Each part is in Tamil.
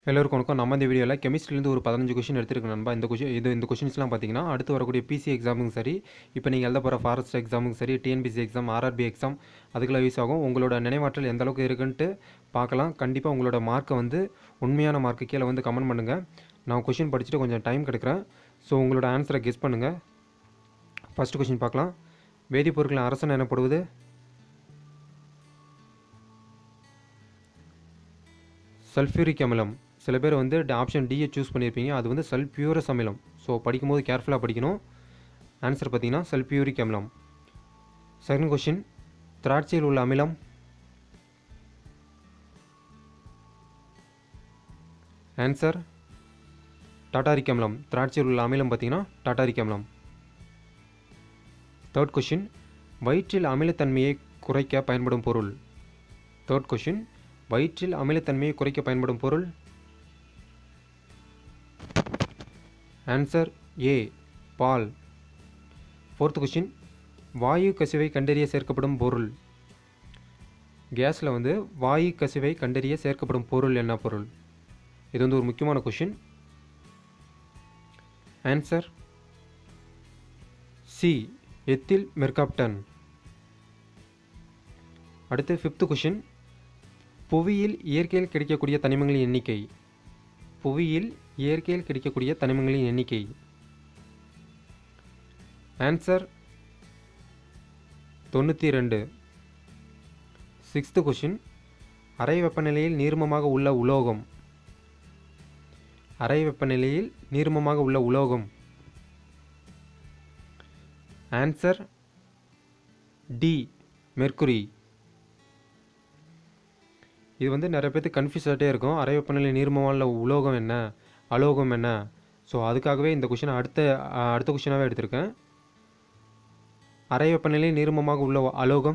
எல்லோருக்கும் வணக்கம் நம்ம இந்த வீடியோவில் கெமிஸ்ட்ரிலேருந்து ஒரு பதினஞ்சு கொஷின் எடுத்துருக்கேன் நண்பா இந்த கொஷின் இது இந்த கொஷின்ஸ்லாம் பார்த்தீங்கன்னா அடுத்து வரக்கூடிய பிசி எக்ஸாமுக்கும் சரி இப்போ நீங்கள் எழுத போகிற ஃபாரஸ்ட் எக்ஸாமுக்கும் சரி டிஎன்பிசி எக்ஸாம் ஆர்ஆர்பி எக்ஸாம் அதுக்கெல்லாம் யூஸ் ஆகும் உங்களோட நினைவாற்றல் எந்த அளவுக்கு இருக்குன்ட்டு பார்க்கலாம் கண்டிப்பாக உங்களோட மார்க்கை வந்து உண்மையான மார்க்கு கீழே வந்து கமெண்ட் பண்ணுங்கள் நான் கொஷின் படிச்சுட்டு கொஞ்சம் டைம் கிடைக்கிறேன் ஸோ உங்களோட ஆன்சரை கெஸ் பண்ணுங்கள் ஃபஸ்ட்டு கொஷின் பார்க்கலாம் வேதிப்பொருட்களின் அரசன் எனப்படுவது சல்ஃபியூரிக் அமிலம் சில பேர் வந்து ஆப்ஷன் டியை சூஸ் பண்ணியிருப்பீங்க அது வந்து சல்ஃபியூரஸ் அமிலம் ஸோ படிக்கும்போது கேர்ஃபுல்லாக படிக்கணும் ஆன்சர் பார்த்தீங்கன்னா சல்ஃபியூரிக் அமிலம் செகண்ட் கொஷின் திராட்சையில் உள்ள அமிலம் ஆன்சர் டாட்டாரிக் அமிலம் திராட்சையில் உள்ள அமிலம் பார்த்தீங்கன்னா டாட்டாரிக் அமிலம் தேர்ட் கொஷின் வயிற்றில் அமிலத்தன்மையை குறைக்க பயன்படும் பொருள் தேர்ட் கொஷின் வயிற்றில் அமிலத்தன்மையை குறைக்க பயன்படும் பொருள் ஆன்சர் ஏ பால் ஃபோர்த் கொஷின் வாயு கசிவை கண்டறிய சேர்க்கப்படும் பொருள் கேஸில் வந்து வாயு கசிவை கண்டறிய சேர்க்கப்படும் பொருள் என்ன பொருள் இது வந்து ஒரு முக்கியமான question answer C ethyl mercaptan அடுத்து ஃபிஃப்த் கொஷின் புவியில் இயற்கையில் கிடைக்கக்கூடிய தனிமங்களின் எண்ணிக்கை புவியில் இயற்கையில் கிடைக்கக்கூடிய தனிமங்களின் எண்ணிக்கை ஆன்சர் தொண்ணூற்றி ரெண்டு சிக்ஸ்த்து கொஷின் அறை வெப்பநிலையில் நீர்மமாக உள்ள உலோகம் அறை வெப்பநிலையில் நீர்மமாக உள்ள உலோகம் ஆன்சர் டி மெர்க்குரி இது வந்து நிறைய பேர்த்துக்கு கன்ஃபியூஸ் ஆகிட்டே இருக்கும் அரை வெப்பநிலை நீர்மமான உலோகம் என்ன அலோகம் என்ன ஸோ அதுக்காகவே இந்த கொஷினை அடுத்த அஹ், அடுத்த கொஷினாகவே எடுத்திருக்கேன் அரை வெப்பநிலை நீர்மமாக உள்ள அலோகம்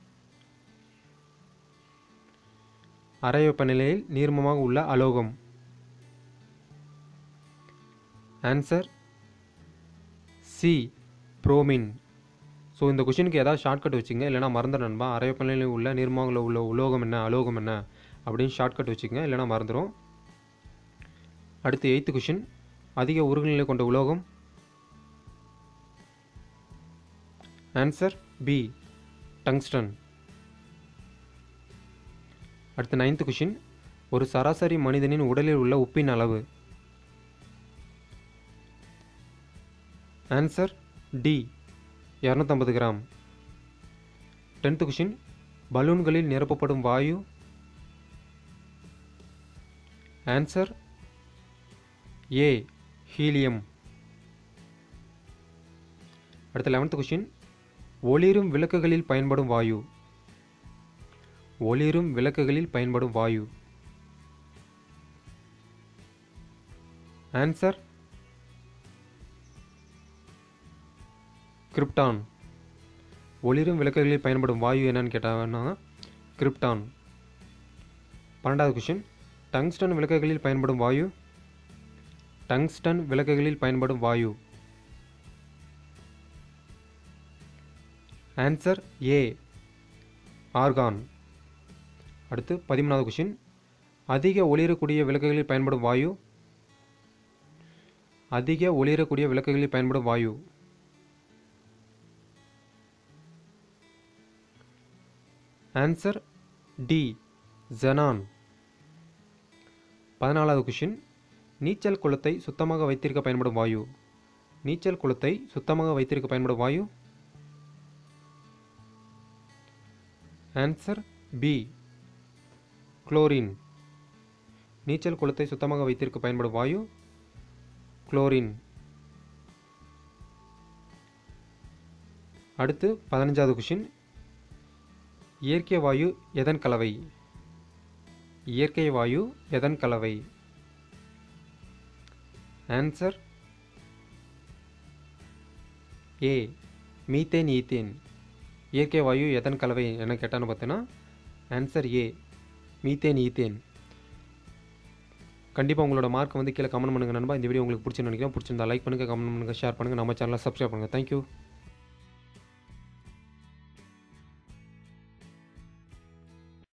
அரை வெப்பநிலையில் நீர்மமாக உள்ள அலோகம் ஆன்சர் சி புரோமின் ஸோ இந்த கொஷினுக்கு ஏதாவது ஷார்ட்கட் வச்சுங்க இல்லைனா மறந்துட நண்பா அரை வெப்பநிலையில் உள்ள நீர்மங்களில் உள்ள உலோகம் என்ன அலோகம் என்ன அப்படின்னு ஷார்ட்கட் வச்சுக்கங்க இல்லைனா மறந்துடும் அடுத்து எயித்து கொஷின் அதிக உருகுநிலை கொண்ட உலோகம் ஆன்சர் பி டங்ஸ்டன் அடுத்து நைன்த்து கொஷின் ஒரு சராசரி மனிதனின் உடலில் உள்ள உப்பின் அளவு ஆன்சர் டி இரநூத்தம்பது கிராம் டென்த்து கொஷின் பலூன்களில் நிரப்பப்படும் வாயு ஆன்சர் ஏ ஹீலியம் அடுத்த லெவன்த்து கொஷின் ஒளிரும் விளக்குகளில் பயன்படும் வாயு ஒளிரும் விளக்குகளில் பயன்படும் வாயு ஆன்சர் கிரிப்டான் ஒளிரும் விளக்குகளில் பயன்படும் வாயு என்னன்னு கேட்டாங்கன்னா கிரிப்டான் பன்னெண்டாவது கொஷின் டங்ஸ்டன் விளக்குகளில் பயன்படும் வாயு டங்ஸ்டன் விளக்குகளில் பயன்படும் வாயு ஆன்சர் ஏ ஆர்கான் அடுத்து பதிமூணாவது கொஷின் அதிக ஒளிரக்கூடிய விளக்குகளில் பயன்படும் வாயு அதிக ஒளிரக்கூடிய விளக்குகளில் பயன்படும் வாயு ஆன்சர் டி ஜெனான் பதினாலாவது கொஷின் நீச்சல் குளத்தை சுத்தமாக வைத்திருக்க பயன்படும் வாயு நீச்சல் குளத்தை சுத்தமாக வைத்திருக்க பயன்படும் வாயு ஆன்சர் பி குளோரின் நீச்சல் குளத்தை சுத்தமாக வைத்திருக்க பயன்படும் வாயு குளோரின் அடுத்து பதினஞ்சாவது கொஷின் இயற்கை வாயு எதன் கலவை இயற்கை வாயு எதன் கலவை ஆன்சர் ஏ மீத்தேன் ஈத்தேன் இயற்கை வாயு எதன் கலவை என கேட்டான்னு பார்த்தீங்கன்னா ஆன்சர் ஏ மீத்தேன் ஈத்தேன் கண்டிப்பாக உங்களோட மார்க் வந்து கீழே கமெண்ட் பண்ணுங்கள் நண்பா இந்த வீடியோ உங்களுக்கு பிடிச்சிருந்து நினைக்கிறேன் பிடிச்சிருந்தா லைக் பண்ணுங்கள் கமெண்ட் பண்ணுங்கள் ஷேர் பண்ணுங்கள் நம்ம சேனலை சப்ஸ்கிரைப் பண்ணுங்கள் தேங்க்யூ